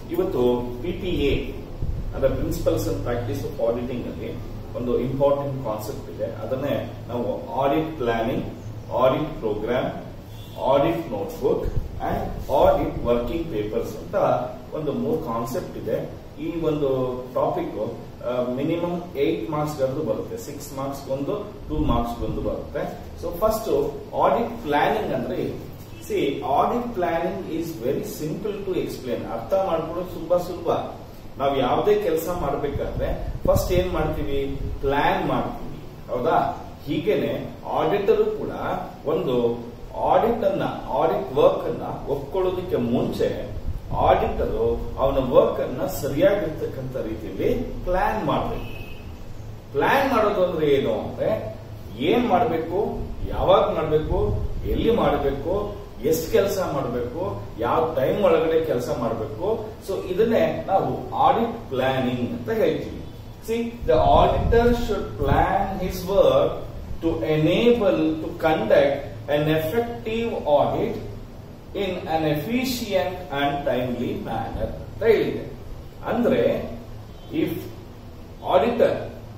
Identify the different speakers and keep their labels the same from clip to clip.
Speaker 1: ಇವತ್ತು P P A ಅಂದ್ರೆ principles and practice of auditing ಅಲ್ಲಿ ಒಂದು ಇಂಪಾರ್ಟೆಂಟ್ ಕಾನ್ಸೆಪ್ಟ್ ಇದೆ ಅದನ್ನೇ ನಾವು audit planning audit programme audit notebook and audit working papers ಅಂತ ಒಂದು ಮೂರು ಕಾನ್ಸೆಪ್ಟ್ ಇದೆ ಈ ಒಂದು ಟಾಪಿಕ್ ಮಿನಿಮಮ್ ಏಟ್ ಮಾರ್ಕ್ಸ್ ಗಂದು ಬರುತ್ತೆ ಸಿಕ್ಸ್ ಮಾರ್ಕ್ಸ್ ಒಂದು ಟೂ ಮಾರ್ಕ್ಸ್ ಒಂದು ಬರುತ್ತೆ ಸೊ ಫಸ್ಟ್ ಆಡಿಟ್ ಪ್ಲಾನಿಂಗ್ ಅಂದ್ರೆ see audit planning is very simple to explain ಅರ್ಥ ಮಾಡ್ಕೊಳ್ಳೋದು ತುಂಬಾ ಸುಲಭ ನಾವು ಯಾವುದೇ ಕೆಲಸ ಮಾಡ್ಬೇಕಾದ್ರೆ ಫಸ್ಟ್ ಏನ್ ಮಾಡ್ತೀವಿ ಪ್ಲಾನ್ ಮಾಡ್ತೀವಿ ಹೌದಾ ಹೀಗೇನೆ ಆಡಿಟರ್ ಕೂಡ ಒಂದು ಆಡಿಟ್ ಅನ್ನ ಆಡಿಟ್ ವರ್ಕ್ ಅನ್ನ ಒಪ್ಕೊಳ್ಳೋದಕ್ಕೆ ಮುಂಚೆ ಆಡಿಟರ್ ಅವನ ವರ್ಕ್ ಅನ್ನ ಸರಿಯಾಗಿರ್ತಕ್ಕಂಥ ರೀತಿಯಲ್ಲಿ ಪ್ಲಾನ್ ಮಾಡಬೇಕು ಪ್ಲಾನ್ ಮಾಡೋದು ಅಂದ್ರೆ ಏನು ಅಂದ್ರೆ ಏನ್ ಮಾಡಬೇಕು ಯಾವಾಗ ಮಾಡಬೇಕು ಎಲ್ಲಿ ಮಾಡಬೇಕು ಎಷ್ಟು ಕೆಲಸ ಮಾಡಬೇಕು ಯಾವ ಟೈಮ್ ಒಳಗಡೆ ಕೆಲಸ ಮಾಡಬೇಕು ಸೊ ಇದನ್ನೇ ನಾವು ಆಡಿಟ್ ಪ್ಲಾನಿಂಗ್ ಅಂತ ಹೇಳ್ತೀವಿ see the auditor should plan his work to enable to conduct an effective audit in an efficient and timely manner ಅಂತ ಹೇಳಿದೆ ಅಂದ್ರೆ if auditor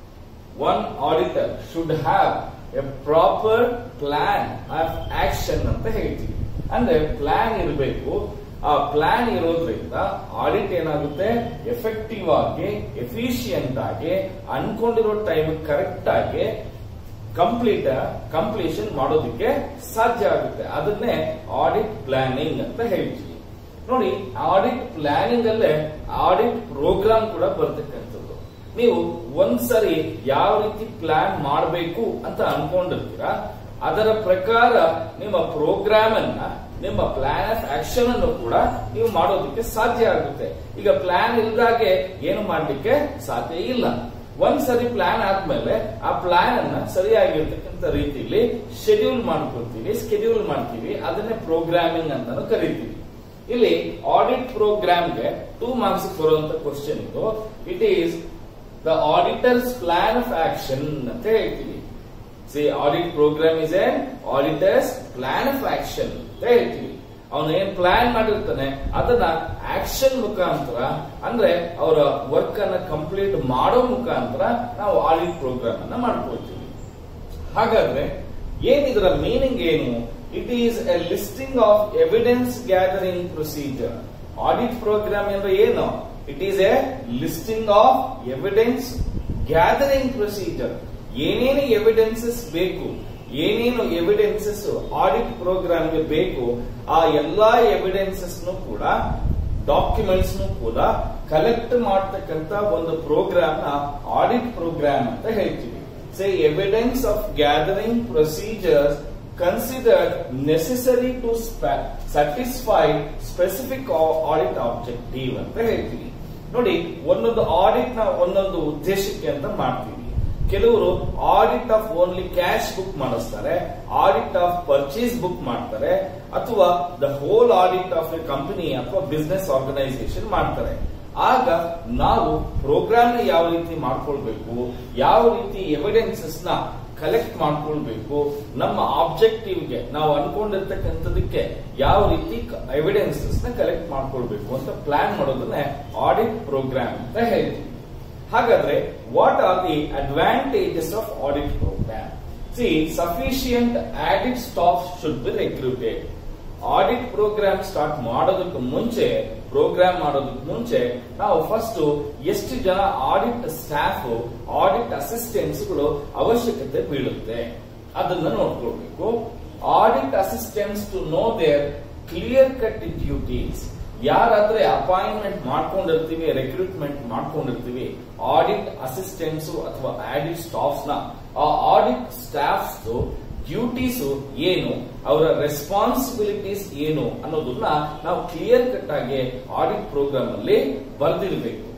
Speaker 1: one auditor should have a proper plan of action ಅಂತ ಹೇಳ್ತೀವಿ ಅಂದ್ರೆ plan ಇರಬೇಕು ಆ plan ಇರೋದ್ರಿಂದ audit ಏನಾಗುತ್ತೆ ಎಫೆಕ್ಟಿವ್ ಆಗಿ ಎಫಿಷಿಯಂಟ್ ಆಗಿ ಅನ್ಕೊಂಡಿರೋ ಟೈಮ್ ಕರೆಕ್ಟ್ ಆಗಿ ಕಂಪ್ಲೀಟ್ ಕಂಪ್ಲೀಷನ್ ಮಾಡೋದಕ್ಕೆ ಸಾಧ್ಯ ಆಗುತ್ತೆ ಅದನ್ನೇ ಆಡಿಟ್ ಪ್ಲಾನಿಂಗ್ ಅಂತ ಹೇಳ್ತೀವಿ ನೋಡಿ ಆಡಿಟ್ ಪ್ಲಾನಿಂಗ್ ಅಲ್ಲೇ ಆಡಿಟ್ ಪ್ರೋಗ್ರಾಮ್ ಕೂಡ ಬರ್ತಕ್ಕಂಥದ್ದು ನೀವು ಒಂದ್ಸರಿ ಯಾವ ರೀತಿ ಪ್ಲಾನ್ ಮಾಡಬೇಕು ಅಂತ ಅನ್ಕೊಂಡಿರ್ತೀರಾ ಅದರ ಪ್ರಕಾರ ನಿಮ್ಮ ಪ್ರೋಗ್ರಾಮ್ ಅನ್ನ ನಿಮ್ಮ ಪ್ಲಾನ್ ಆಫ್ ಆಕ್ಷನ್ ಅನ್ನು ಕೂಡ ನೀವು ಮಾಡೋದಕ್ಕೆ ಸಾಧ್ಯ ಆಗುತ್ತೆ ಈಗ ಪ್ಲಾನ್ ಇಲ್ದಾಗೆ ಏನು ಮಾಡ್ಲಿಕ್ಕೆ ಸಾಧ್ಯ ಇಲ್ಲ ಒಂದ್ಸರಿ ಪ್ಲಾನ್ ಆದ್ಮೇಲೆ ಆ ಪ್ಲಾನ್ ಅನ್ನ ಸರಿಯಾಗಿರ್ತಕ್ಕಂಥ ರೀತಿಯಲ್ಲಿ ಶೆಡ್ಯೂಲ್ ಮಾಡ್ಕೊಳ್ತೀವಿ ಸ್ಕೆಡ್ಯೂಲ್ ಮಾಡ್ತೀವಿ ಅದನ್ನೇ ಪ್ರೋಗ್ರಾಮಿಂಗ್ ಅಂತಾನು ಕರಿತೀವಿ ಇಲ್ಲಿ ಆಡಿಟ್ ಪ್ರೋಗ್ರಾಮ್ಗೆ ಟೂ ಮಾರ್ಕ್ಸ್ ಬರುವಂತ ಕ್ವಶನ್ ಇದು it is the auditor's plan of action ಅಂತ ಹೇಳ್ತೀವಿ see audit programme is a auditor's plan of action ಅಂತ ಹೇಳ್ತೀವಿ ಅವನು ಏನ್ ಪ್ಲಾನ್ ಮಾಡಿರ್ತಾನೆ ಅದನ್ನ ಆಕ್ಷನ್ ಮುಖಾಂತರ ಅಂದ್ರೆ ಅವರ ವರ್ಕ್ ಅನ್ನ ಕಂಪ್ಲೀಟ್ ಮಾಡೋ ಮುಖಾಂತರ ನಾವು ಆಡಿಟ್ ಪ್ರೋಗ್ರಾಮ್ ಅನ್ನ ಮಾಡ್ಕೊಳ್ತೀವಿ ಹಾಗಾದ್ರೆ ಏನಿದರ ಮೀನಿಂಗ್ ಏನು it is a listing of evidence gathering procedure audit programme ಅಂದ್ರೆ ಏನು it is a listing of evidence gathering procedure ಏನೇನು ಎವಿಡೆನ್ಸಸ್ ಬೇಕು ಏನೇನು ಎವಿಡೆನ್ಸಸ್ ಆಡಿಟ್ ಪ್ರೋಗ್ರಾಮ್ಗೆ ಬೇಕು ಆ ಎಲ್ಲಾ ಎವಿಡೆನ್ಸಸ್ ಕೂಡ ಡಾಕ್ಯುಮೆಂಟ್ಸ್ ಕೂಡ ಕಲೆಕ್ಟ್ ಮಾಡತಕ್ಕಂತ ಒಂದು ಪ್ರೋಗ್ರಾಮ್ ನ ಆಡಿಟ್ ಪ್ರೋಗ್ರಾಮ್ ಅಂತ ಹೇಳ್ತೀವಿ say evidence of gathering procedures considered necessary to satisfy specific audit objective ಅಂತ ಹೇಳ್ತೀವಿ ನೋಡಿ ಒಂದೊಂದು ಆಡಿಟ್ ನ ಒಂದೊಂದು ಉದ್ದೇಶಕ್ಕೆ ಅಂತ ಮಾಡ್ತೀವಿ ಕೆಲವರು audit of only cash book ಮಾಡಿಸ್ತಾರೆ ಆಡಿಟ್ ಆಫ್ ಪರ್ಚೇಸ್ ಬುಕ್ ಮಾಡ್ತಾರೆ ಅಥವಾ the whole audit of a company ಅಥವಾ ಬಿಸ್ನೆಸ್ ಆರ್ಗನೈಸೇಷನ್ ಮಾಡ್ತಾರೆ ಆಗ ನಾವು ಪ್ರೋಗ್ರಾಮ್ ನ ಯಾವ ರೀತಿ ಮಾಡ್ಕೊಳ್ಬೇಕು ಯಾವ ರೀತಿ ಎವಿಡೆನ್ಸಸ್ ನ ಕಲೆಕ್ಟ್ ಮಾಡ್ಕೊಳ್ಬೇಕು ನಮ್ಮ ಆಬ್ಜೆಕ್ಟಿವ್ ಗೆ ನಾವು ಅನ್ಕೊಂಡಿರ್ತಕ್ಕಂಥದಕ್ಕೆ ಯಾವ ರೀತಿ ಎವಿಡೆನ್ಸಸ್ ನ ಕಲೆಕ್ಟ್ ಮಾಡ್ಕೊಳ್ಬೇಕು ಅಂತ ಪ್ಲಾನ್ ಮಾಡೋದನ್ನೇ ಆಡಿಟ್ ಪ್ರೋಗ್ರಾಮ್ ಅಂತ ಹೇಳ್ತೀವಿ ಹಾಗಾದ್ರೆ what are the advantages of audit programme see sufficient audit staff should be recruited audit programme start ಮಾಡೋದಕ್ಕೆ ಮುಂಚೆ ಪ್ರೋಗ್ರಾಮ್ ಮಾಡೋದಕ್ಕೆ ಮುಂಚೆ ನಾವು ಫಸ್ಟ್ ಎಷ್ಟು ಜನ ಆಡಿಟ್ ಸ್ಟಾಫ್ ಆಡಿಟ್ ಅಸಿಸ್ಟೆಂಟ್ಸ್ಗಳು ಅವಶ್ಯಕತೆ ಬೀಳುತ್ತೆ ಅದನ್ನ ನೋಡ್ಕೊಳ್ಬೇಕು audit assistants to know their clear cut duties ಯಾರಾದ್ರೆ ಅಪಾಯಿಂಟ್ಮೆಂಟ್ ಮಾಡ್ಕೊಂಡಿರ್ತೀವಿ ರೆಕ್ರೂಟ್ಮೆಂಟ್ ಮಾಡ್ಕೊಂಡಿರ್ತೀವಿ ಆಡಿಟ್ ಅಸಿಸ್ಟೆಂಟ್ಸ್ ಅಥವಾ ಆಡಿಟ್ ಸ್ಟಾಫ್ಸ್ ನ ಆ ಆಡಿಟ್ ಸ್ಟಾಫ್ಸ್ ಡ್ಯೂಟೀಸ್ ಏನು ಅವರ ರೆಸ್ಪಾನ್ಸಿಬಿಲಿಟೀಸ್ ಏನು ಅನ್ನೋದನ್ನ ನಾವು ಕ್ಲಿಯರ್ ಕಟ್ ಆಗಿ ಆಡಿಟ್ ಪ್ರೋಗ್ರಾಮ್ ಅಲ್ಲಿ ಬರೆದಿರಬೇಕು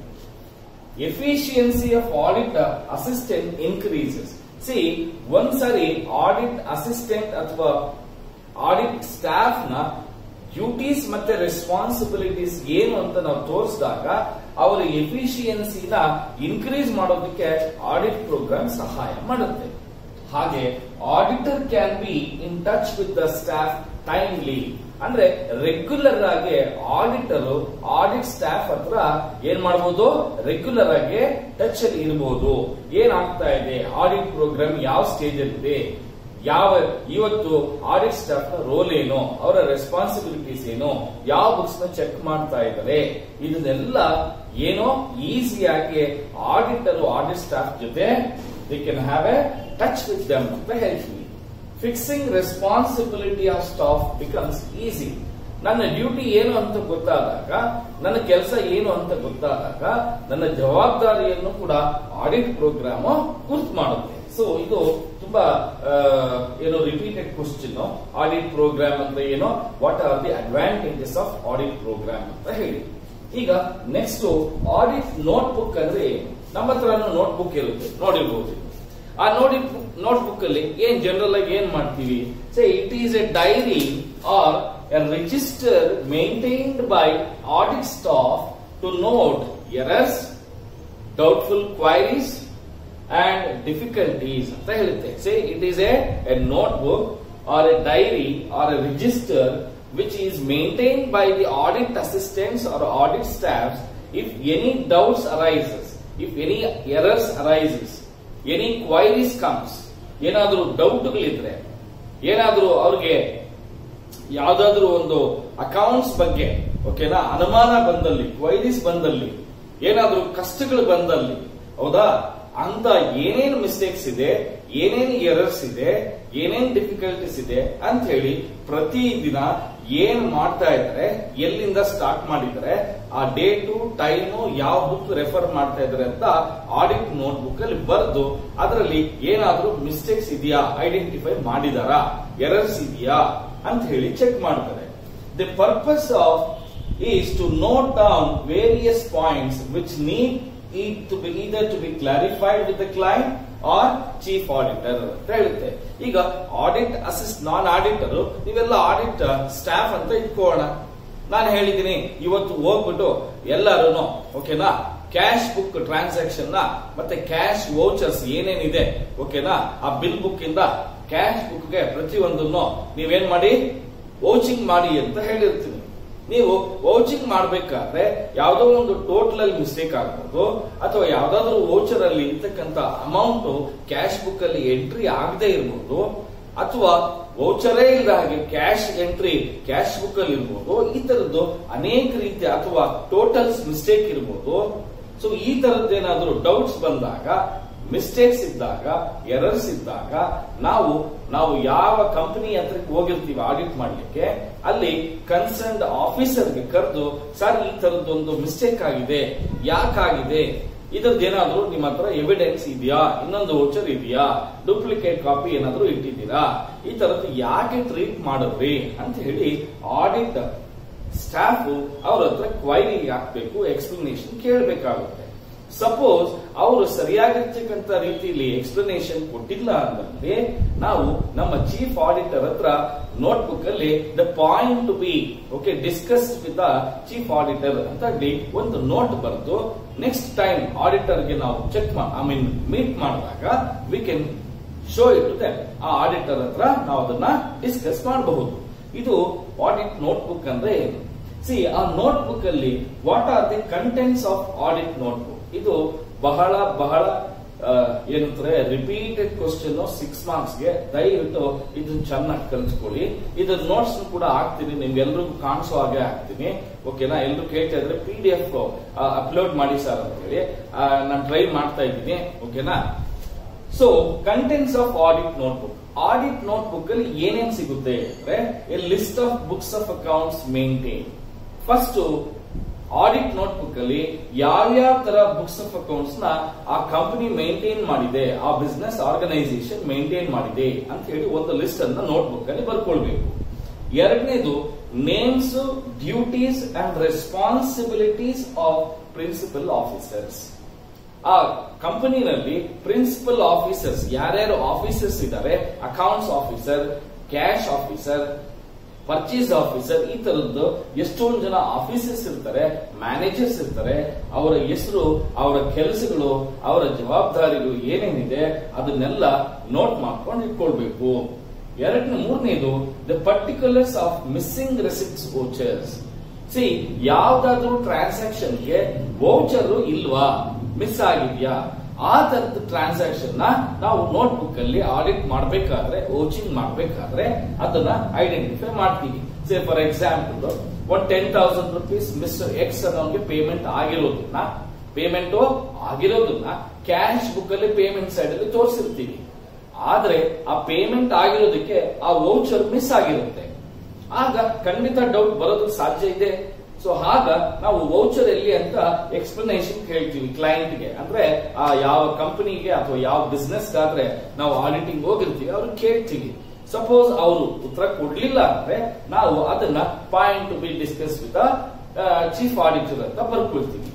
Speaker 1: efficiency of audit assistant increases see ಒಂದ್ಸರಿ ಆಡಿಟ್ ಅಸಿಸ್ಟೆಂಟ್ ಅಥವಾ ಆಡಿಟ್ ಸ್ಟಾಫ್ ನ ಡ್ಯೂಟೀಸ್ ಮತ್ತೆ ರೆಸ್ಪಾನ್ಸಿಬಿಲಿಟೀಸ್ ಏನು ಅಂತ ನಾವು ತೋರಿಸಿದಾಗ ಅವರ ಎಫಿಷಿಯನ್ಸಿನ ಇನ್ಕ್ರೀಸ್ ಮಾಡೋದಕ್ಕೆ ಆಡಿಟ್ ಪ್ರೋಗ್ರಾಮ್ ಸಹಾಯ ಮಾಡುತ್ತೆ ಹಾಗೆ auditor can be in touch with the staff timely ಅಂದ್ರೆ ರೆಗ್ಯುಲರ್ ಆಗಿ ಆಡಿಟರ್ ಆಡಿಟ್ ಸ್ಟಾಫ್ ಹತ್ರ ಏನ್ ಮಾಡಬಹುದು ರೆಗ್ಯುಲರ್ ಆಗಿ ಟಚ್ ಅಲ್ಲಿ ಇರಬಹುದು ಏನಾಗ್ತಾ ಇದೆ ಆಡಿಟ್ ಪ್ರೋಗ್ರಾಮ್ ಯಾವ ಸ್ಟೇಜ್ ಅಲ್ಲಿ ಇದೆ ಯಾವ ಇವತ್ತು ಆಡಿಟ್ ಸ್ಟಾಫ್ ನ ರೋಲ್ ಏನು ಅವರ ರೆಸ್ಪಾನ್ಸಿಬಿಲಿಟೀಸ್ ಏನು ಯಾವ ಬುಕ್ಸ್ ನ ಚೆಕ್ ಮಾಡ್ತಾ ಇದ್ದಾರೆ ಇದನ್ನೆಲ್ಲ ಏನೋ ಈಸಿಯಾಗಿ ಆಡಿಟರ್ ಆಡಿಟ್ ಸ್ಟಾಫ್ ಜೊತೆ the can have a touch with them ಅಂತ ಹೇಳ್ತೀವಿ fixing responsibility of staff becomes easy ನನ್ನ ಡ್ಯೂಟಿ ಏನು ಅಂತ ಗೊತ್ತಾದಾಗ ನನ್ನ ಕೆಲಸ ಏನು ಅಂತ ಗೊತ್ತಾದಾಗ ನನ್ನ ಜವಾಬ್ದಾರಿಯನ್ನು ಕೂಡ ಆಡಿಟ್ ಪ್ರೋಗ್ರಾಮ್ ಗುರ್ತು ಮಾಡುತ್ತೆ ಸೊ ಇದು ತುಂಬಾ ಆ, ಏನು ರಿಪೀಟೆಡ್ ಕ್ವಶನ್ ಆಡಿಟ್ ಪ್ರೋಗ್ರಾಮ್ ಅಂದ್ರೆ ಏನು what are the advantages of audit programme ಅಂತ ಹೇಳಿ ಈಗ ನೆಕ್ಸ್ಟ್ ಆಡಿಟ್ ನೋಟ್ ಬುಕ್ ಅಂದ್ರೆ ಏನು? ನಮ್ಮ ಹತ್ರ ನೋಟ್ ಬುಕ್ ಇರುತ್ತೆ ನೋಡಿರ್ಬೋದು ಆ ನೋಡಿ ನೋಟ್ ಬುಕ್ ಅಲ್ಲಿ ಏನ್ ಜನರಲ್ ಆಗಿ ಏನ್ ಮಾಡ್ತೀವಿ say it is a diary or a register maintained by audit staff to note errors doubtful queries and difficulties ಅಂತ ಹೇಳುತ್ತೆ say it is a note book or a diary or a register which is maintained by the audit assistants or audit staffs if any doubts arises if any errors arises any queries comes ಏನಾದ್ರೂ ಡೌಟ್ಗಳಿದ್ರೆ ಏನಾದ್ರೂ ಅವ್ರಿಗೆ ಯಾವ್ದಾದ್ರೂ ಒಂದು accounts ಬಗ್ಗೆ ಓಕೆನಾ ಅನುಮಾನ ಬಂದಲ್ಲಿ ಕ್ವೈರೀಸ್ ಬಂದಲ್ಲಿ ಏನಾದ್ರೂ ಕಷ್ಟಗಳು ಬಂದಲ್ಲಿ ಹೌದಾ ಅಂತ ಏನೇನು ಮಿಸ್ಟೇಕ್ಸ್ ಇದೆ ಏನೇನು ಎರರ್ಸ್ ಇದೆ ಏನೇನ್ ಡಿಫಿಕಲ್ಟೀಸ್ ಇದೆ ಅಂತ ಹೇಳಿ ಪ್ರತಿದಿನ ಏನ್ ಮಾಡ್ತಾ ಇದ್ದಾರೆ ಎಲ್ಲಿಂದ ಸ್ಟಾರ್ಟ್ ಮಾಡಿದ್ದಾರೆ ಆ ಡೇಟು ಟೈಮು ಯಾವ ಬುಕ್ ರೆಫರ್ ಮಾಡ್ತಾ ಇದ್ದಾರೆ ಅಂತ ಆಡಿಟ್ ನೋಟ್ ಬುಕ್ ಅಲ್ಲಿ ಬರೆದು ಅದರಲ್ಲಿ ಏನಾದ್ರೂ ಮಿಸ್ಟೇಕ್ಸ್ ಇದೆಯಾ ಐಡೆಂಟಿಫೈ ಮಾಡಿದಾರಾ ಎರರ್ಸ್ ಇದೆಯಾ ಅಂತ ಹೇಳಿ ಚೆಕ್ ಮಾಡ್ತಾರೆ the purpose of is to note down various points which need it to be either to be clarified with the client or chief auditor ಅಂತ ಹೇಳುತ್ತೆ ಈಗ ಆಡಿಟ್ ಅಸಿಸ್ಟ್ ನಾನ್ ಆಡಿಟರ್ ನೀವೆಲ್ಲ ಆಡಿಟ್ ಸ್ಟಾಫ್ ಅಂತ ಇಟ್ಕೋಣ ನಾನು ಹೇಳಿದ್ದೀನಿ ಇವತ್ತು ಹೋಗ್ಬಿಟ್ಟು ಎಲ್ಲರೂ ಓಕೆನಾ ಕ್ಯಾಶ್ ಬುಕ್ ಟ್ರಾನ್ಸಾಕ್ಷನ್ ನ ಮತ್ತೆ ಕ್ಯಾಶ್ ವೋಚರ್ಸ್ ಏನೇನಿದೆ ಓಕೆನಾ ಆ ಬಿಲ್ ಬುಕ್ ಇಂದ ಕ್ಯಾಶ್ ಬುಕ್ ಗೆ ಪ್ರತಿಯೊಂದನ್ನು ನೀವೇನ್ ಮಾಡಿ ವೋಚಿಂಗ್ ಮಾಡಿ ಅಂತ ಹೇಳಿರ್ತೀನಿ ನೀವು ವೌಚಿಂಗ್ ಮಾಡಬೇಕಾದ್ರೆ ಯಾವುದೋ ಒಂದು ಟೋಟಲ್ ಅಲ್ಲಿ ಮಿಸ್ಟೇಕ್ ಆಗ್ಬೋದು ಅಥವಾ ಯಾವ್ದಾದ್ರು ವೋಚರ್ ಅಲ್ಲಿ ಇರ್ತಕ್ಕಂತ ಅಮೌಂಟ್ ಕ್ಯಾಶ್ ಬುಕ್ ಅಲ್ಲಿ ಎಂಟ್ರಿ ಆಗದೆ ಇರ್ಬೋದು ಅಥವಾ ವೌಚರೇ ಇಲ್ಲದ ಹಾಗೆ ಕ್ಯಾಶ್ ಎಂಟ್ರಿ ಕ್ಯಾಶ್ ಬುಕ್ ಅಲ್ಲಿ ಇರ್ಬೋದು ಈ ತರದ್ದು ಅನೇಕ ರೀತಿಯ ಅಥವಾ ಟೋಟಲ್ಸ್ ಮಿಸ್ಟೇಕ್ ಇರ್ಬೋದು ಸೊ ಈ ತರದ್ದೇನಾದ್ರೂ ಡೌಟ್ಸ್ ಬಂದಾಗ ಮಿಸ್ಟೇಕ್ಸ್ ಇದ್ದಾಗ ಎರರ್ಸ್ ಇದ್ದಾಗ ನಾವು ನಾವು ಯಾವ ಕಂಪನಿ ಹತ್ರಕ್ಕೆ ಹೋಗಿರ್ತೀವಿ ಆಡಿಟ್ ಮಾಡ್ಲಿಕ್ಕೆ ಅಲ್ಲಿ ಕನ್ಸರ್ನ್ಡ್ ಆಫೀಸರ್ಗೆ ಕರೆದು ಸರ್ ಈ ತರದ್ದೊಂದು ಮಿಸ್ಟೇಕ್ ಆಗಿದೆ ಯಾಕಾಗಿದೆ ಇದ್ರದ್ದು ಏನಾದ್ರೂ ನಿಮ್ಮ ಹತ್ರ ಎವಿಡೆನ್ಸ್ ಇದೆಯಾ ಇನ್ನೊಂದು ವೋಚರ್ ಇದೆಯಾ ಡೂಪ್ಲಿಕೇಟ್ ಕಾಪಿ ಏನಾದ್ರೂ ಇಟ್ಟಿದ್ದೀರಾ ಈ ತರದ್ದು ಯಾಕೆ ಟ್ರೀಟ್ ಮಾಡಿದ್ರಿ ಅಂತ ಹೇಳಿ ಆಡಿಟ್ ಸ್ಟಾಫ್ ಅವ್ರ ಹತ್ರ ಕ್ವೈರಿ ಹಾಕ್ಬೇಕು ಎಕ್ಸ್ಪ್ಲನೇಷನ್ ಕೇಳಬೇಕಾಗುತ್ತೆ ಸಪೋಸ್ ಅವರು ಸರಿಯಾಗಿರ್ತಕ್ಕಂಥ ರೀತಿಯಲ್ಲಿ ಎಕ್ಸ್ಪ್ಲನೇಷನ್ ಕೊಟ್ಟಿಲ್ಲ ಅಂದ್ರೆ ನಾವು ನಮ್ಮ ಚೀಫ್ ಆಡಿಟರ್ ಹತ್ರ ನೋಟ್ಬುಕ್ ಅಲ್ಲಿ the point to be okay discuss with the chief auditor ಅಂತ ಹೇಳಿ ಒಂದು ನೋಟ್ ಬರೆದು ನೆಕ್ಸ್ಟ್ ಟೈಮ್ ಆಡಿಟರ್ ಗೆ ನಾವು ಚೆಕ್ ಐ ಮೀನ್ ಮೀಟ್ ಮಾಡಿದಾಗ we can show it then ಆ ಆಡಿಟರ್ ಹತ್ರ ನಾವು ಅದನ್ನ ಡಿಸ್ಕಸ್ ಮಾಡಬಹುದು ಇದು ಆಡಿಟ್ ನೋಟ್ಬುಕ್ ಅಂದ್ರೆ ಏನು ಸಿ ಆ ನೋಟ್ಬುಕ್ ಅಲ್ಲಿ what are the contents of audit notebook ಇದು ಬಹಳ ಬಹಳ ಆ, ಏನಂತಾರೆ ರಿಪೀಟೆಡ್ ಕ್ವಶನ್ ಸಿಕ್ಸ್ ಮಾರ್ಕ್ಸ್ ಗೆ ದಯವಿಟ್ಟು ಇದನ್ನ ಚೆನ್ನಾಗಿ ಕಲ್ತ್ಕೊಳ್ಳಿ ಇದ್ರ ನೋಟ್ಸ್ ಕೂಡ ಹಾಕ್ತೀನಿ ನಿಮ್ಗೆಲ್ರಿಗೂ ಕಾಣಿಸೋ ಹಾಗೆ ಹಾಕ್ತೀನಿ ಓಕೆನಾ ಎಲ್ರು ಕೇಳ್ತಾ ಇದ್ರೆ ಪಿ ಡಿ ಎಫ್ ಅಪ್ಲೋಡ್ ಮಾಡಿ ಸರ್ ಅಂತ ಹೇಳಿ ನಾನು ಟ್ರೈ ಮಾಡ್ತಾ ಇದ್ದೀನಿ ಓಕೆನಾ so contents of audit notebook audit notebook ಅಲ್ಲಿ ಏನೇನ್ ಸಿಗುತ್ತೆ ಅಂದ್ರೆ a list of books of accounts maintain first audit notebook ಅಲ್ಲಿ ಯಾವ್ಯಾವ ತರ ಬುಕ್ಸ್ ಆಫ್ ಅಕೌಂಟ್ಸ್ ನ ಆ ಕಂಪನಿ ಮೇಂಟೈನ್ ಮಾಡಿದೆ ಆ ಬಿಸ್ನೆಸ್ ಆರ್ಗನೈಸೇಷನ್ ಮೇಂಟೈನ್ ಮಾಡಿದೆ ಅಂತ ಹೇಳಿ ಒಂದು ಲಿಸ್ಟ್ ಅನ್ನ ನೋಟ್ಬುಕ್ ಅಲ್ಲಿ ಬರ್ಕೊಳ್ಬೇಕು ಎರಡನೇದು names duties and responsibilities of principal officers ಆ ಕಂಪನಿನಲ್ಲಿ ಪ್ರಿನ್ಸಿಪಲ್ ಆಫೀಸರ್ಸ್ ಯಾರ್ಯಾರು ಆಫೀಸರ್ಸ್ ಇದ್ದಾರೆ accounts officer cash officer purchase officer ಈ ತರದ್ದು ಎಷ್ಟೊಂದು ಜನ ಆಫೀಸರ್ಸ್ ಇರ್ತಾರೆ ಮ್ಯಾನೇಜರ್ಸ್ ಇರ್ತಾರೆ ಅವರ ಹೆಸರು ಅವರ ಕೆಲಸಗಳು ಅವರ ಜವಾಬ್ದಾರಿಗಳು ಏನೇನಿದೆ ಅದನ್ನೆಲ್ಲ ನೋಟ್ ಮಾಡ್ಕೊಂಡು ಇಟ್ಕೊಳ್ಬೇಕು ಎರಡನೇ ಮೂರನೇದು the particulars of missing receipts vouchers see ಯಾವ್ದಾದ್ರೂ ಟ್ರಾನ್ಸಾಕ್ಷನ್ಗೆ ವೋಚರ್ ಇಲ್ವಾ ಮಿಸ್ ಆಗಿದ್ಯಾ ಆ ತರದ ಟ್ರಾನ್ಸಾಕ್ಷನ್ ನ ನಾವು ನೋಟ್ ಬುಕ್ ಅಲ್ಲಿ ಆಡಿಟ್ ಮಾಡಬೇಕಾದ್ರೆ ವೋಚಿಂಗ್ ಮಾಡಬೇಕಾದ್ರೆ ಅದನ್ನ ಐಡೆಂಟಿಫೈ ಮಾಡ್ತೀವಿ ಸೇ ಫಾರ್ ಎಕ್ಸಾಂಪಲ್ ಒಂದ್ ten thousand rupees mister X ಅನ್ನೋನ್ಗೆ ಪೇಮೆಂಟ್ ಆಗಿರೋದನ್ನ ಪೇಮೆಂಟ್ ಆಗಿರೋದನ್ನ ಕ್ಯಾಶ್ ಬುಕ್ ಅಲ್ಲಿ ಪೇಮೆಂಟ್ ಸೈಡ್ ಅಲ್ಲಿ ತೋರಿಸಿರ್ತೀವಿ ಆದ್ರೆ ಆ ಪೇಮೆಂಟ್ ಆಗಿರೋದಕ್ಕೆ ಆ ವೌಚರ್ ಮಿಸ್ ಆಗಿರುತ್ತೆ ಆಗ ಖಂಡಿತ ಡೌಟ್ ಬರೋದಕ್ಕೆ ಸಾಧ್ಯ ಇದೆ ಸೊ ಆಗ ನಾವು ವೌಚರ್ ಎಲ್ಲಿ ಅಂತ ಎಕ್ಸ್ಪ್ಲನೇಷನ್ ಹೇಳ್ತೀವಿ ಕ್ಲೈಂಟ್ಗೆ ಅಂದ್ರೆ ಆ ಯಾವ ಕಂಪನಿಗೆ ಅಥವಾ ಯಾವ ಬಿಸ್ನೆಸ್ ಆದ್ರೆ ನಾವು ಆಡಿಟಿಂಗ್ ಹೋಗಿರ್ತೀವಿ ಅವ್ರು ಕೇಳ್ತೀವಿ ಸಪೋಸ್ ಅವರು ಉತ್ತರ ಕೊಡ್ಲಿಲ್ಲ ಅಂದ್ರೆ ನಾವು ಅದನ್ನ point to be discuss with chief auditor ಅಂತ ಬರ್ಕೊಳ್ತೀವಿ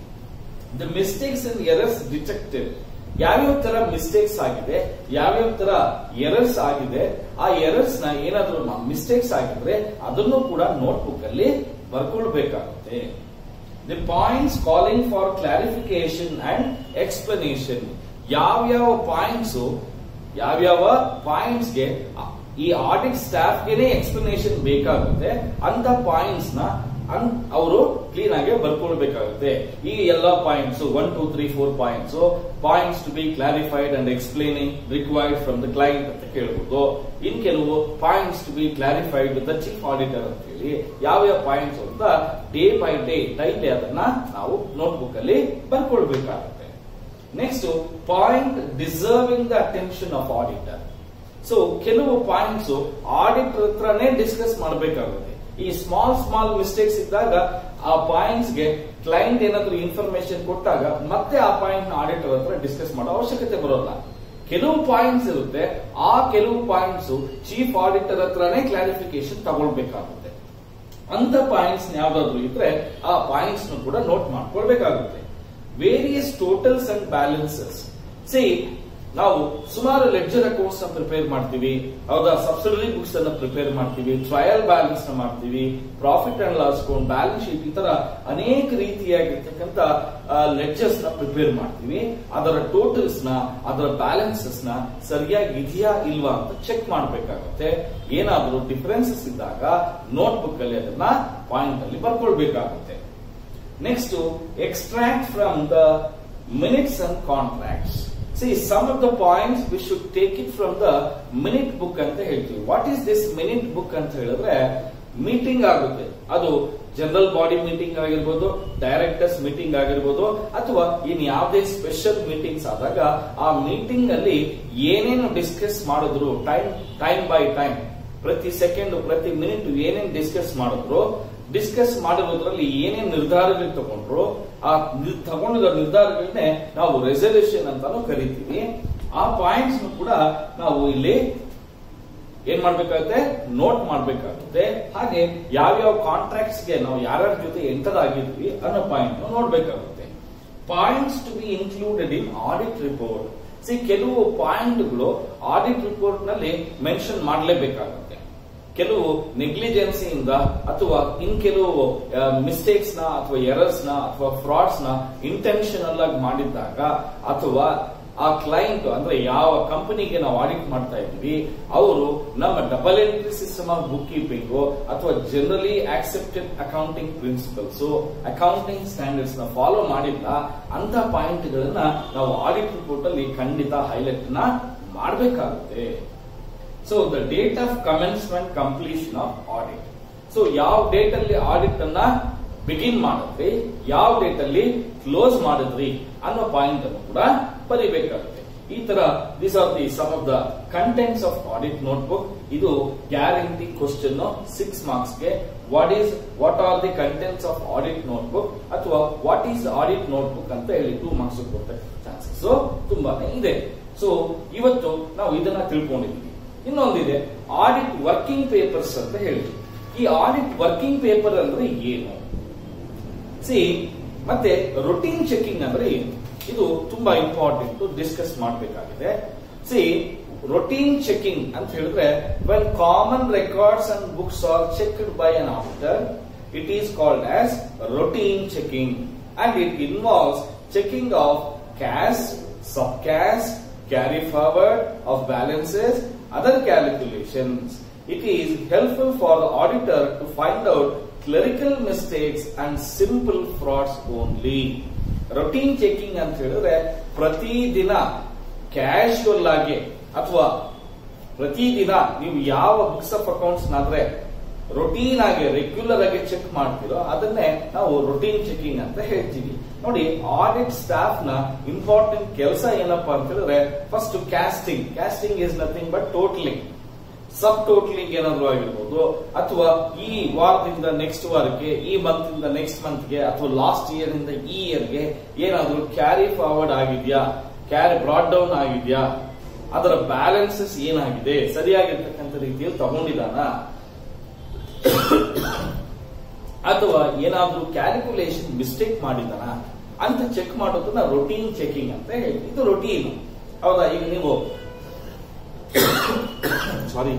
Speaker 1: the mistakes and errors detected ಯಾವ್ಯಾವ ತರ ಮಿಸ್ಟೇಕ್ಸ್ ಆಗಿದೆ ಯಾವ್ಯಾವ ತರ ಎರರ್ಸ್ ಆಗಿದೆ ಆ ಎರರ್ಸ್ ನ ಏನಾದ್ರೂ ಮಿಸ್ಟೇಕ್ಸ್ ಆಗಿದ್ರೆ ಅದನ್ನು ಕೂಡ ನೋಟ್ಬುಕ್ ಅಲ್ಲಿ ಬರ್ಕೊಳ್ಬೇಕಾಗುತ್ತೆ the points calling for clarification and explanation ಯಾವ್ಯಾವ ಪಾಯಿಂಟ್ಸ್ ಯಾವ್ಯಾವ ಪಾಯಿಂಟ್ಸ್ ಗೆ ಈ ಆಡಿಟ್ ಸ್ಟಾಫ್ ಗೆನೆ ಎಕ್ಸ್ಪ್ಲನೇಷನ್ ಬೇಕಾಗುತ್ತೆ ಅಂತ ಪಾಯಿಂಟ್ಸ್ ನ ಅವರು ಕ್ಲೀನ್ ಆಗಿ ಬರ್ಕೊಳ್ಬೇಕಾಗುತ್ತೆ ಈ ಎಲ್ಲ points one two three four points points to be clarified and explaining required from the client ಅಂತ ಕೇಳಬಹುದು ಇನ್ ಕೆಲವು points to be clarified with the chief auditor ಅಂತ ಹೇಳಿ ಯಾವ್ಯಾವ ಪಾಯಿಂಟ್ಸ್ ಅಂತ ಡೇ ಬೈ ಡೇ ಡೈಲಿ ಅದನ್ನ ನಾವು ನೋಟ್ಬುಕ್ ಅಲ್ಲಿ ಬರ್ಕೊಳ್ಬೇಕಾಗುತ್ತೆ next point deserving the attention of auditor so ಕೆಲವು ಪಾಯಿಂಟ್ಸ್ ಆಡಿಟರ್ ಹತ್ರನೇ ಡಿಸ್ಕಸ್ ಮಾಡಬೇಕಾಗುತ್ತೆ ಈ ಸ್ಮಾಲ್ ಸ್ಮಾಲ್ ಮಿಸ್ಟೇಕ್ಸ್ ಇದ್ದಾಗ ಆ ಪಾಯಿಂಟ್ಸ್ ಗೆ ಕ್ಲೈಂಟ್ ಏನಾದ್ರೂ ಇನ್ಫಾರ್ಮೇಶನ್ ಕೊಟ್ಟಾಗ ಮತ್ತೆ ಆ ಪಾಯಿಂಟ್ ನ ಆಡಿಟರ್ ಹತ್ರ ಡಿಸ್ಕಸ್ ಮಾಡೋ ಅವಶ್ಯಕತೆ ಬರೋಲ್ಲ ಕೆಲವು ಪಾಯಿಂಟ್ಸ್ ಇರುತ್ತೆ ಆ ಕೆಲವು ಪಾಯಿಂಟ್ಸ್ ಚೀಫ್ ಆಡಿಟರ್ ಹತ್ರನೇ ಕ್ಲಾರಿಫಿಕೇಶನ್ ತಗೊಳ್ಬೇಕಾಗುತ್ತೆ ಅಂತ ಪಾಯಿಂಟ್ಸ್ ಯಾವ್ದಾದ್ರು ಇದ್ರೆ ಆ ಪಾಯಿಂಟ್ಸ್ ಕೂಡ ನೋಟ್ ಮಾಡ್ಕೊಳ್ಬೇಕಾಗುತ್ತೆ various totals and balances see ನಾವು ಸುಮಾರು ಲೆಡ್ಜರ್ ಅಕೌಂಟ್ಸ್ ನ ಪ್ರಿಪೇರ್ ಮಾಡ್ತೀವಿ ಹೌದಾ ಸಬ್ಸಿಡರಿ ಬುಕ್ಸ್ ಅನ್ನ ಪ್ರಿಪೇರ್ ಮಾಡ್ತೀವಿ ಟ್ರಯಲ್ ಬ್ಯಾಲೆನ್ಸ್ ನ ಮಾಡ್ತೀವಿ profit and loss account balance sheet ಈ ತರ ಅನೇಕ ರೀತಿಯಾಗಿರ್ತಕ್ಕಂಥ ಲೆಡ್ಜರ್ಸ್ ನ ಪ್ರಿಪೇರ್ ಮಾಡ್ತೀವಿ ಅದರ ಟೋಟಲ್ಸ್ ನ ಅದರ ಬ್ಯಾಲೆನ್ಸಸ್ ನ ಸರಿಯಾಗಿ ಇದೆಯಾ ಇಲ್ವಾ ಅಂತ ಚೆಕ್ ಮಾಡಬೇಕಾಗುತ್ತೆ ಏನಾದರೂ ಡಿಫರೆನ್ಸಸ್ ಇದ್ದಾಗ ನೋಟ್ ಬುಕ್ ಅಲ್ಲಿ ಅದನ್ನ ಪಾಯಿಂಟ್ ಅಲ್ಲಿ ಬರ್ಕೊಳ್ಬೇಕಾಗುತ್ತೆ next extract from the minutes and contracts see some of the points we should take it from the minute book ಅಂತ ಹೇಳ್ತೀವಿ what is this minute book ಅಂತ ಹೇಳಿದ್ರೆ ಮೀಟಿಂಗ್ ಆಗುತ್ತೆ ಅದು ಜನರಲ್ ಬಾಡಿ ಮೀಟಿಂಗ್ ಆಗಿರ್ಬೋದು ಡೈರೆಕ್ಟರ್ಸ್ ಮೀಟಿಂಗ್ ಆಗಿರ್ಬೋದು ಅಥವಾ ಇನ್ ಯಾವುದೇ ಸ್ಪೆಷಲ್ ಮೀಟಿಂಗ್ಸ್ ಆದಾಗ ಆ ಮೀಟಿಂಗ್ ಅಲ್ಲಿ ಏನೇನು ಡಿಸ್ಕಸ್ ಮಾಡಿದ್ರು ಟೈಮ್ ಟೈಮ್ ಬೈ ಟೈಮ್ ಪ್ರತಿ ಸೆಕೆಂಡ್ ಪ್ರತಿ ಮಿನಿಟ್ ಏನೇನು ಡಿಸ್ಕಸ್ ಮಾಡಿದ್ರು ಡಿಸ್ಕಸ್ ಮಾಡಿರೋದ್ರಲ್ಲಿ ಏನೇನ್ ನಿರ್ಧಾರಗಳು ತಗೊಂಡ್ರು ಆ ತಗೊಂಡಿರೋ ನಿರ್ಧಾರಗಳನ್ನೇ ನಾವು ರೆಸಲ್ಯೂಷನ್ ಅಂತಾನು ಕರಿತೀವಿ ಆ ಪಾಯಿಂಟ್ಸ್ ಕೂಡ ನಾವು ಇಲ್ಲಿ ಏನ್ ಮಾಡ್ಬೇಕಾಗುತ್ತೆ ನೋಟ್ ಮಾಡ್ಬೇಕಾಗುತ್ತೆ ಹಾಗೆ ಯಾವ್ಯಾವ ಕಾಂಟ್ರಾಕ್ಟ್ಸ್ ಗೆ ನಾವು ಯಾರ್ಯಾರ ಜೊತೆ ಎಂಟರ್ ಆಗಿದ್ವಿ ಅನ್ನೋ ಪಾಯಿಂಟ್ ನೋಡ್ಬೇಕಾಗುತ್ತೆ points to be included in audit report see ಕೆಲವು ಪಾಯಿಂಟ್ಗಳು ಆಡಿಟ್ ರಿಪೋರ್ಟ್ ನಲ್ಲಿ ಮೆನ್ಷನ್ ಮಾಡಲೇಬೇಕಾಗುತ್ತೆ ಕೆಲವು ನೆಗ್ಲಿಜೆನ್ಸಿಯಿಂದ ಅಥವಾ ಇನ್ ಕೆಲವು ಮಿಸ್ಟೇಕ್ಸ್ ನ ಅಥವಾ ಎರರ್ಸ್ ನ ಅಥವಾ ಫ್ರಾಡ್ಸ್ ನ ಇಂಟೆನ್ಷನಲ್ ಆಗಿ ಮಾಡಿದ್ದಾಗ ಅಥವಾ ಆ ಕ್ಲೈಂಟ್ ಅಂದ್ರೆ ಯಾವ ಕಂಪನಿಗೆ ನಾವು ಆಡಿಟ್ ಮಾಡ್ತಾ ಇದ್ವಿ ಅವರು ನಮ್ಮ double entry system of book keeping ಅಥವಾ generally accepted accounting principles accounting standards ನ ಫಾಲೋ ಮಾಡಿಲ್ಲ ಅಂತ ಪಾಯಿಂಟ್ ಗಳನ್ನ ನಾವು ಆಡಿಟ್ ರಿಪೋರ್ಟ್ ಅಲ್ಲಿ ಖಂಡಿತ ಹೈಲೈಟ್ ನ ಮಾಡಬೇಕಾಗುತ್ತೆ so the date of commencement completion of audit so ಯಾವ ಡೇಟ್ ಅಲ್ಲಿ ಆಡಿಟ್ ಅನ್ನ ಬಿಗಿನ್ ಮಾಡಿದ್ರಿ ಯಾವ ಡೇಟ್ ಅಲ್ಲಿ ಕ್ಲೋಸ್ ಮಾಡಿದ್ರಿ ಅನ್ನೋ ಪಾಯಿಂಟ್ ಅನ್ನು ಕೂಡ ಬರಿಬೇಕಾಗುತ್ತೆ ಈ ತರ this are the some of the contents of audit notebook ಇದು ಗ್ಯಾರಂಟಿ ಕ್ವಶನ್ ಸಿಕ್ಸ್ ಮಾರ್ಕ್ಸ್ ಗೆ what is what are the contents of audit notebook ಅಥವಾ ವಾಟ್ ಈಸ್ ಆಡಿಟ್ ನೋಟ್ಬುಕ್ ಅಂತ ಹೇಳಿ ಟೂ ಮಾರ್ಕ್ಸ್ ಕೊಡ್ತಕ್ಕಂಥ ಚಾನ್ಸಸ್ ತುಂಬಾನೇ ಇದೆ ಸೊ ಇವತ್ತು ನಾವು ಇದನ್ನ ತಿಳ್ಕೊಂಡಿದ್ದೀವಿ ಇನ್ನೊಂದಿದೆ ಆಡಿಟ್ ವರ್ಕಿಂಗ್ ಪೇಪರ್ಸ್ ಅಂತ ಹೇಳಿ ಈ ಆಡಿಟ್ ವರ್ಕಿಂಗ್ ಪೇಪರ್ ಅಂದ್ರೆ ಏನು ಸಿ ಮತ್ತೆ ರೊಟೀನ್ ಚೆಕಿಂಗ್ ಅಂದ್ರೆ ಏನು ಇದು ತುಂಬಾ ಇಂಪಾರ್ಟೆಂಟ್ ಡಿಸ್ಕಸ್ ಮಾಡಬೇಕಾಗಿದೆ ಸಿ ರೊಟೀನ್ ಚೆಕಿಂಗ್ ಅಂತ ಹೇಳಿದ್ರೆ when common records and books are checked by an auditor it is called as routine checking and it involves checking of cash sub cash carry forward of balances other calculations, it is helpful for the auditor to find out clerical mistakes and simple frauds only. Routine checking ಅಂತ ಹೇಳಿದ್ರೆ ಪ್ರತಿದಿನ casual ಆಗಿ ಅಥವಾ ಪ್ರತಿದಿನ ನೀವು ಯಾವ books of accounts ನಾದ್ರೆ routine ಆಗಿ ರೆಗ್ಯುಲರ್ ಆಗಿ ಚೆಕ್ ಮಾಡ್ತಿರೋ ಅದನ್ನೇ ನಾವು ರೊಟೀನ್ ಚೆಕಿಂಗ್ ಅಂತ ಹೇಳ್ತೀವಿ ನೋಡಿ ಆಡಿಟ್ ಸ್ಟಾಫ್ ನ ಇಂಪಾರ್ಟೆಂಟ್ ಕೆಲಸ ಏನಪ್ಪಾ ಅಂತ ಹೇಳಿದ್ರೆ first casting casting is nothing but totaling sub totaling ಏನಾದ್ರು ಆಗಿರ್ಬೋದು ಅಥವಾ ಈ ವಾರದಿಂದ ನೆಕ್ಸ್ಟ್ ವಾರಕ್ಕೆ ಈ ಮಂತ್ ಇಂದ ನೆಕ್ಸ್ಟ್ ಮಂತ್ ಗೆ ಅಥವಾ ಲಾಸ್ಟ್ ಇಯರ್ ಇಂದ ಈ ಇಯರ್ ಗೆ ಏನಾದ್ರು ಕ್ಯಾರಿ ಫಾರ್ವರ್ಡ್ ಆಗಿದ್ಯಾ ಕ್ಯಾರಿ ಬ್ರಾಡ್ ಡೌನ್ ಆಗಿದ್ಯಾ ಅದರ ಬ್ಯಾಲೆನ್ಸಸ್ ಏನಾಗಿದೆ ಸರಿಯಾಗಿರ್ತಕ್ಕಂಥ ರೀತಿಯಲ್ಲಿ ತಗೊಂಡಿದಾನ ಅಥವಾ ಏನಾದ್ರೂ ಕ್ಯಾಲ್ಕುಲೇಷನ್ ಮಿಸ್ಟೇಕ್ ಮಾಡಿದಾನ ಅಂತ ಚೆಕ್ ಮಾಡೋದನ್ನ ರೊಟೀನ್ ಚೆಕಿಂಗ್ ಅಂತ ಹೇಳಿ ಇದು ರೊಟೀನ್ ಹೌದಾ ಈಗ ನೀವು ಸಾರಿ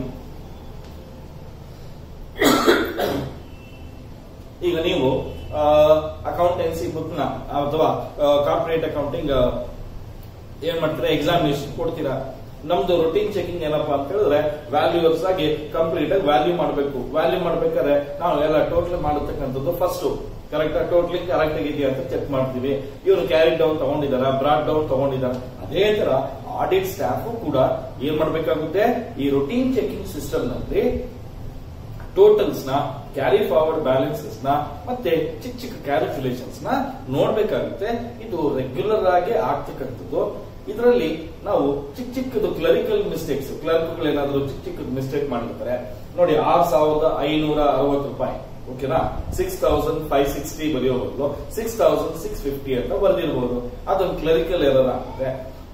Speaker 1: ಈಗ ನೀವು ಅಕೌಂಟೆನ್ಸಿ ಬುಕ್ ನ ಅಥವಾ ಕಾರ್ಪೊರೇಟ್ ಅಕೌಂಟಿಂಗ್ ಏನ್ ಮಾಡ್ತೀರಾ ಎಕ್ಸಾಮಿನೇಷನ್ ಕೊಡ್ತೀರಾ ನಮ್ದು ರೊಟೀನ್ ಚೆಕಿಂಗ್ ಏನಪ್ಪಾ ಅಂತ ಹೇಳಿದ್ರೆ ವ್ಯಾಲ್ಯೂರ್ಸ್ ಆಗಿ ಕಂಪ್ಲೀಟ್ ಆಗಿ ವ್ಯಾಲ್ಯೂ ಮಾಡಬೇಕು ವ್ಯಾಲ್ಯೂ ಮಾಡ್ಬೇಕಾದ್ರೆ ನಾವು ಎಲ್ಲ ಟೋಟಲ್ ಮಾಡತಕ್ಕಂಥದ್ದು ಫಸ್ಟ್ ಕರೆಕ್ಟ್ ಟೋಟಲಿ ಕರೆಕ್ಟ್ ಆಗಿದೆಯಾ ಅಂತ ಚೆಕ್ ಮಾಡ್ತೀವಿ ಇವರು ಕ್ಯಾರಿ ಡೌನ್ ತಗೊಂಡಿದಾರ ಬ್ರಾಡ್ ಡೌನ್ ತಗೊಂಡಿದಾರ ಅದೇ ತರ ಆಡಿಟ್ ಸ್ಟಾಫ್ ಕೂಡ ಏನ್ ಮಾಡ್ಬೇಕಾಗುತ್ತೆ ಈ ರೊಟೀನ್ ಚೆಕಿಂಗ್ ಸಿಸ್ಟಮ್ ನಲ್ಲಿ ಟೋಟಲ್ಸ್ ನ ಕ್ಯಾರಿ ಫಾರ್ವರ್ಡ್ ಬ್ಯಾಲೆನ್ಸಸ್ ನ ಮತ್ತೆ ಚಿಕ್ಕ ಚಿಕ್ಕ ಕ್ಯಾಲ್ಕುಲೇಷನ್ಸ್ ನ ನೋಡ್ಬೇಕಾಗುತ್ತೆ ಇದು ರೆಗ್ಯುಲರ್ ಆಗಿ ಆಗ್ತಕ್ಕಂಥದ್ದು ಇದರಲ್ಲಿ ನಾವು ಚಿಕ್ಕ ಚಿಕ್ಕದು ಕ್ಲರಿಕಲ್ ಮಿಸ್ಟೇಕ್ಸ್ ಕ್ಲರ್ಕ್ಗಳು ಏನಾದ್ರು ಚಿಕ್ಕ ಚಿಕ್ಕದು ಮಿಸ್ಟೇಕ್ ಮಾಡಿರ್ತಾರೆ ನೋಡಿ ಆರ್ ಸಾವಿರದ ಐನೂರ ಅರವತ್ತು ರೂಪಾಯಿ ಓಕೆನಾ ಸಿಕ್ಸ್ ತೌಸಂಡ್ ಫೈವ್ ಸಿಕ್ಸ್ಟಿ ಬರೆಯೋ ಬದಲು ಸಿಕ್ಸ್ ತೌಸಂಡ್ ಸಿಕ್ಸ್ ಫಿಫ್ಟಿ ಅಂತ ಬರೆದಿರ್ಬೋದು ಅದೊಂದು ಕ್ಲರಿಕಲ್ ಎರರ್ ಆಗುತ್ತೆ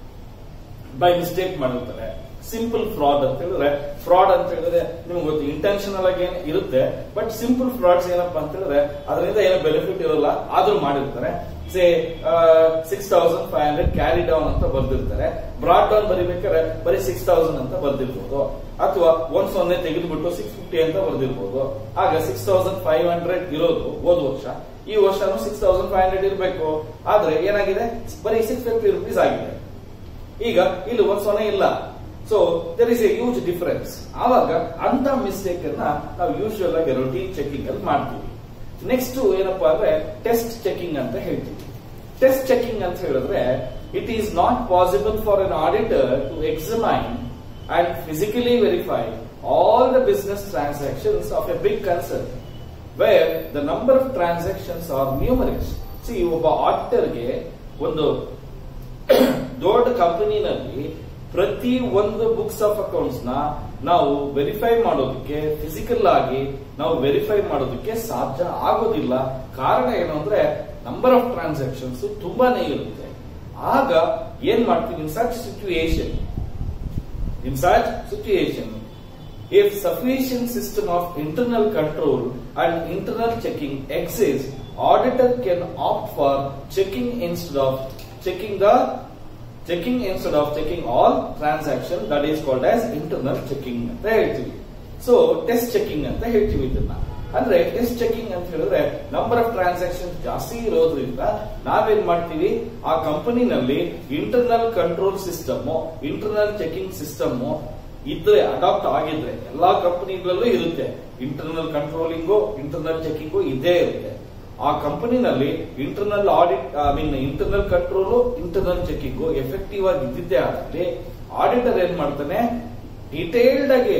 Speaker 1: ಬೈ ಮಿಸ್ಟೇಕ್ ಮಾಡಿರ್ತಾರೆ ಸಿಂಪಲ್ ಫ್ರಾಡ್ ಅಂತ ಹೇಳಿದ್ರೆ ಫ್ರಾಡ್ ಅಂತ ಹೇಳಿದ್ರೆ ನಿಮ್ಗೆ ಗೊತ್ತು ಇಂಟೆನ್ಷನಲ್ ಆಗಿ ಏನ್ ಇರುತ್ತೆ ಬಟ್ ಸಿಂಪಲ್ ಫ್ರಾಡ್ಸ್ ಏನಪ್ಪಾ ಅಂತ ಹೇಳಿದ್ರೆ ಅದರಿಂದ ಏನೋ ಬೆನಿಫಿಟ್ ಇರೋಲ್ಲ ಆದ್ರೂ ಮಾಡಿರ್ತಾರೆ say six thousand five hundred carry down ಅಂತ ಬರ್ದಿರ್ತಾರೆ ಬ್ರಾಡ್ ಡೌನ್ ಬರಿಬೇಕಾದ್ರೆ ಬರೀ ಸಿಕ್ಸ್ ತೌಸಂಡ್ ಅಂತ ಬರ್ದಿರ್ಬೋದು ಅಥವಾ ಒಂದ್ ಸೊನ್ನೆ ತೆಗೆದುಬಿಟ್ಟು ಸಿಕ್ಸ್ ಫಿಫ್ಟಿ ಅಂತ ಬರ್ದಿರ್ಬೋದು ಆಗ ಸಿಕ್ಸ್ ತೌಸಂಡ್ ಫೈವ್ ಹಂಡ್ರೆಡ್ ಇರೋದು ಹೋದ ವರ್ಷ ಈ ವರ್ಷನೂ ಸಿಕ್ಸ್ ತೌಸಂಡ್ ಫೈವ್ ಹಂಡ್ರೆಡ್ ಇರಬೇಕು ಆದ್ರೆ ಏನಾಗಿದೆ ಬರೀ ಸಿಕ್ಸ್ ಫಿಫ್ಟಿ ರುಪೀಸ್ ಆಗಿದೆ ಈಗ ಇಲ್ಲಿ ಒಂದ್ ಸೊನ್ನೆ ಇಲ್ಲ so there is a huge difference ಆವಾಗ ಅಂತ ಮಿಸ್ಟೇಕ್ ಅನ್ನ ನಾವು ಯೂಶುವಲ್ ಆಗಿ ರೊಟೀನ್ ಚೆಕಿಂಗ್ ಅಲ್ಲಿ ಮಾಡ್ತೀವಿ ನೆಕ್ಸ್ಟ್ ಏನಪ್ಪಾ ಅಂದ್ರೆ ಟೆಸ್ಟ್ ಚೆಕಿಂಗ್ ಅಂತ ಹೇಳ್ತೀವಿ ಟೆಸ್ಟ್ ಚೆಕಿಂಗ್ ಅಂತ ಹೇಳಿದ್ರೆ it is not possible for an auditor to examine and physically verify all the business transactions of a big concern where the number of transactions are numerics see ಒಬ್ಬ ಆಡಿಟರ್ಗೆ ಒಂದು ದೊಡ್ಡ ಕಂಪನಿನಲ್ಲಿ ಪ್ರತಿ ಒಂದು ಬುಕ್ಸ್ ಆಫ್ ಅಕೌಂಟ್ಸ್ ನ ನಾವು verify ಮಾಡೋದಕ್ಕೆ physical ಆಗಿ ನಾವು ವೆರಿಫೈ ಮಾಡೋದಕ್ಕೆ ಸಾಧ್ಯ ಆಗೋದಿಲ್ಲ ಕಾರಣ ಏನು ಅಂದ್ರೆ ನಂಬರ್ ಆಫ್ ಟ್ರಾನ್ಸಾಕ್ಷನ್ಸ್ ತುಂಬಾನೇ ಇರುತ್ತೆ ಆಗ ಏನ್ ಮಾಡ್ತೀವಿ in such situation in such situation if sufficient system of internal control and internal checking exists, auditor can opt for checking instead of checking the checking instead of checking all transaction that is called as internal checking ಅಂತ ಹೇಳ್ತೀವಿ so test checking ಅಂತ ಹೇಳ್ತೀವಿ ಇದನ್ನ ಅಂದ್ರೆ test checking ಅಂತ ಹೇಳಿದ್ರೆ number of transaction ಜಾಸ್ತಿ ಇರೋದ್ರಿಂದ ನಾವೇನ್ ಮಾಡ್ತೀವಿ ಆ ಕಂಪನಿನಲ್ಲಿ internal control system internal checking system ಇದ್ರೆ ಅಡಾಪ್ಟ್ ಆಗಿದ್ರೆ ಎಲ್ಲಾ ಕಂಪನಿಗಳಲ್ಲೂ ಇರುತ್ತೆ ಇಂಟರ್ನಲ್ ಕಂಟ್ರೋಲಿಂಗು ಇಂಟರ್ನಲ್ ಚೆಕಿಂಗು ಇದ್ದೇ ಇರುತ್ತೆ ಆ ಕಂಪನಿನಲ್ಲಿ internal audit I mean internal control internal checking effective ಆಗಿ ಇದ್ದಿದ್ದೇ ಆಗಲಿ ಆಡಿಟರ್ ಏನ್ ಮಾಡ್ತಾನೆ ಡಿಟೇಲ್ಡ್ ಆಗಿ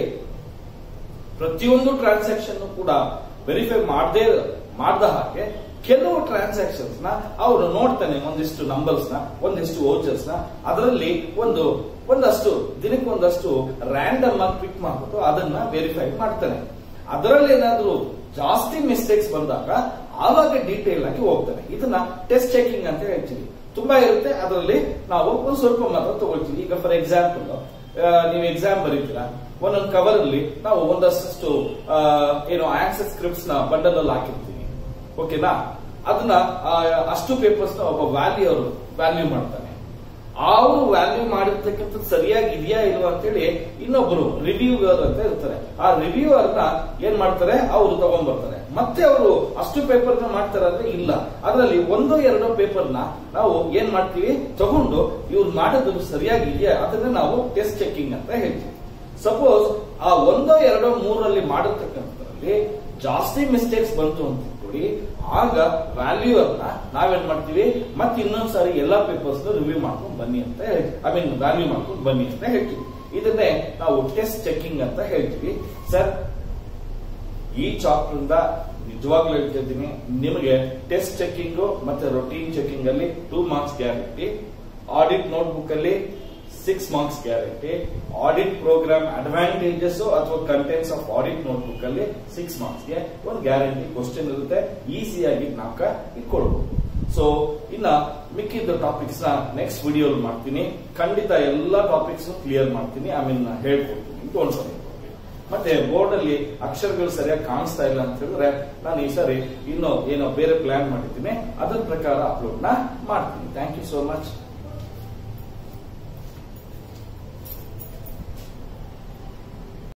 Speaker 1: ಪ್ರತಿಯೊಂದು ಟ್ರಾನ್ಸಾಕ್ಷನ್ ಕೂಡ ವೆರಿಫೈ ಮಾಡದೇ ಮಾಡದ ಹಾಗೆ ಕೆಲವು ಟ್ರಾನ್ಸಾಕ್ಷನ್ಸ್ ನ ಅವನು ನೋಡ್ತಾನೆ ಒಂದಿಷ್ಟು ನಂಬರ್ಸ್ ನ ಒಂದಿಷ್ಟು ವೋಚರ್ಸ್ ನ ಅದರಲ್ಲಿ ಒಂದು ಒಂದಷ್ಟು ದಿನಕ್ಕೆ ಒಂದಷ್ಟು ರ್ಯಾಂಡಮ್ ಆಗಿ ಪಿಕ್ ಮಾಡ್ಬಿಟ್ಟು ಅದನ್ನ ವೆರಿಫೈ ಮಾಡ್ತಾನೆ ಅದರಲ್ಲಿ ಏನಾದ್ರೂ ಜಾಸ್ತಿ ಮಿಸ್ಟೇಕ್ಸ್ ಬಂದಾಗ ಆವಾಗ ಡೀಟೇಲ್ ಆಗಿ ಹೋಗ್ತಾನೆ ಇದನ್ನ ಟೆಸ್ಟ್ ಚೆಕಿಂಗ್ ಅಂತ ಹೇಳ್ತೀವಿ ತುಂಬಾ ಇರುತ್ತೆ ಅದರಲ್ಲಿ ನಾವು ಒಂದು ಸ್ವಲ್ಪ ಮಾತ್ರ ತಗೊಳ್ತೀವಿ ಈಗ ಫಾರ್ ಎಕ್ಸಾಂಪಲ್ ನೀವು ಎಕ್ಸಾಮ್ ಬರೀತೀರಾ ಒಂದೊಂದು ಕವರ್ ಅಲ್ಲಿ ನಾವು ಒಂದಷ್ಟು ಏನು ಆನ್ಸರ್ ಸ್ಕ್ರಿಪ್ಟ್ಸ್ ನ ಬಂಡಲ್ ಅಲ್ಲಿ ಹಾಕಿರ್ತೀವಿ ಓಕೆನಾ ಅದನ್ನ ಅಷ್ಟು ಪೇಪರ್ಸ್ ನ ಒಬ್ಬ ವ್ಯಾಲ್ಯೂ ಅವರು ವ್ಯಾಲ್ಯೂ ಮಾಡ್ತಾನೆ ಅವರು ವ್ಯಾಲ್ಯೂ ಮಾಡಿರ್ತಕ್ಕಂಥದ್ದು ಸರಿಯಾಗಿ ಇದೆಯಾ ಇಲ್ವಾ ಅಂತೇಳಿ ಇನ್ನೊಬ್ರು ರಿವ್ಯೂವರ್ ಅಂತ ಇರ್ತಾರೆ ಆ ರಿವ್ಯೂವರ್ ನ ಏನ್ ಮಾಡ್ತಾರೆ ಅವರು ತಗೊಂಡ್ ಬರ್ತಾರೆ ಮತ್ತೆ ಅವರು ಅಷ್ಟು ಪೇಪರ್ ನ ಮಾಡ್ತಾರೆ ಅಂದ್ರೆ ಇಲ್ಲ ಅದರಲ್ಲಿ ಒಂದೋ ಎರಡೋ ಪೇಪರ್ ನ ನಾವು ಏನ್ ಮಾಡ್ತೀವಿ ತಗೊಂಡು ಇವ್ರು ಮಾಡೋದು ಸರಿಯಾಗಿ ಇದೆಯಾ ಅದನ್ನ ನಾವು ಟೆಸ್ಟ್ ಚೆಕಿಂಗ್ ಅಂತ ಹೇಳ್ತೀವಿ ಸಪೋಸ್ ಆ ಒಂದೋ ಎರಡೋ ಮೂರಲ್ಲಿ ಮಾಡತಕ್ಕಂಥದ್ರಲ್ಲಿ ಜಾಸ್ತಿ ಮಿಸ್ಟೇಕ್ಸ್ ಬಂತು ಅಂತ ಕೊಡಿ ಆಗ ವ್ಯಾಲ್ಯೂ ಅನ್ನ ನಾವೇನ್ ಮಾಡ್ತೀವಿ ಮತ್ತೆ ಇನ್ನೊಂದ್ಸಾರಿ ಎಲ್ಲಾ ಪೇಪರ್ಸ್ ರಿವ್ಯೂ ಮಾಡ್ಕೊಂಡು ಬನ್ನಿ ಅಂತ ಹೇಳ್ತೀವಿ ಐ ಮೀನ್ ವ್ಯಾಲ್ಯೂ ಮಾಡ್ಕೊಂಡು ಬನ್ನಿ ಅಂತ ಹೇಳ್ತೀವಿ ಇದನ್ನೇ ನಾವು ಟೆಸ್ಟ್ ಚೆಕಿಂಗ್ ಅಂತ ಹೇಳ್ತೀವಿ ಸರ್ ಈ ಚಾಪ್ಟರ್ ಇಂದ ನಿಜವಾಗ್ಲೂ ಹೇಳ್ತಿದ್ದೀನಿ ನಿಮಗೆ ಟೆಸ್ಟ್ ಚೆಕಿಂಗ್ ಮತ್ತೆ ರೊಟೀನ್ ಚೆಕಿಂಗ್ ಅಲ್ಲಿ two marks guarantee audit notebook ಅಲ್ಲಿ six marks guarantee audit program advantages ಅಥವಾ ಕಂಟೆಂಟ್ಸ್ ಆಫ್ ಆಡಿಟ್ ನೋಟ್ಬುಕ್ ಅಲ್ಲಿ ಸಿಕ್ಸ್ ಮಾರ್ಕ್ಸ್ ಗೆ ಒಂದು ಗ್ಯಾರಂಟಿ ಕ್ವಶನ್ ಇರುತ್ತೆ ಈಸಿಯಾಗಿ ನಾಕ ಇಟ್ಕೊಳ್ಬಹುದು ಸೊ ಇನ್ನ ಮಿಕ್ಕಿದ್ದ ಟಾಪಿಕ್ಸ್ ನ ನೆಕ್ಸ್ಟ್ ವಿಡಿಯೋ ಮಾಡ್ತೀನಿ ಖಂಡಿತ ಎಲ್ಲಾ ಟಾಪಿಕ್ಸ್ ಕ್ಲಿಯರ್ ಮಾಡ್ತೀನಿ ಐ ಮೀನ್ ಹೇಳ್ಕೊಡ್ತೀನಿ ತೋರಿಸ್ತೀನಿ ಮತ್ತೆ ಬೋರ್ಡ್ ಅಲ್ಲಿ ಅಕ್ಷರಗಳು ಸರಿಯಾಗಿ ಕಾಣಿಸ್ತಾ ಇಲ್ಲ ಅಂತ ಹೇಳಿದ್ರೆ ನಾನು ಈ ಸರಿ ಇನ್ನೂ ಏನೋ ಬೇರೆ ಪ್ಲಾನ್ ಮಾಡಿದ್ದೀನಿ ಅದರ ಪ್ರಕಾರ ಅಪ್ಲೋಡ್ ನ ಮಾಡ್ತೀನಿ ಥ್ಯಾಂಕ್ ಯು ಸೋ ಮಚ್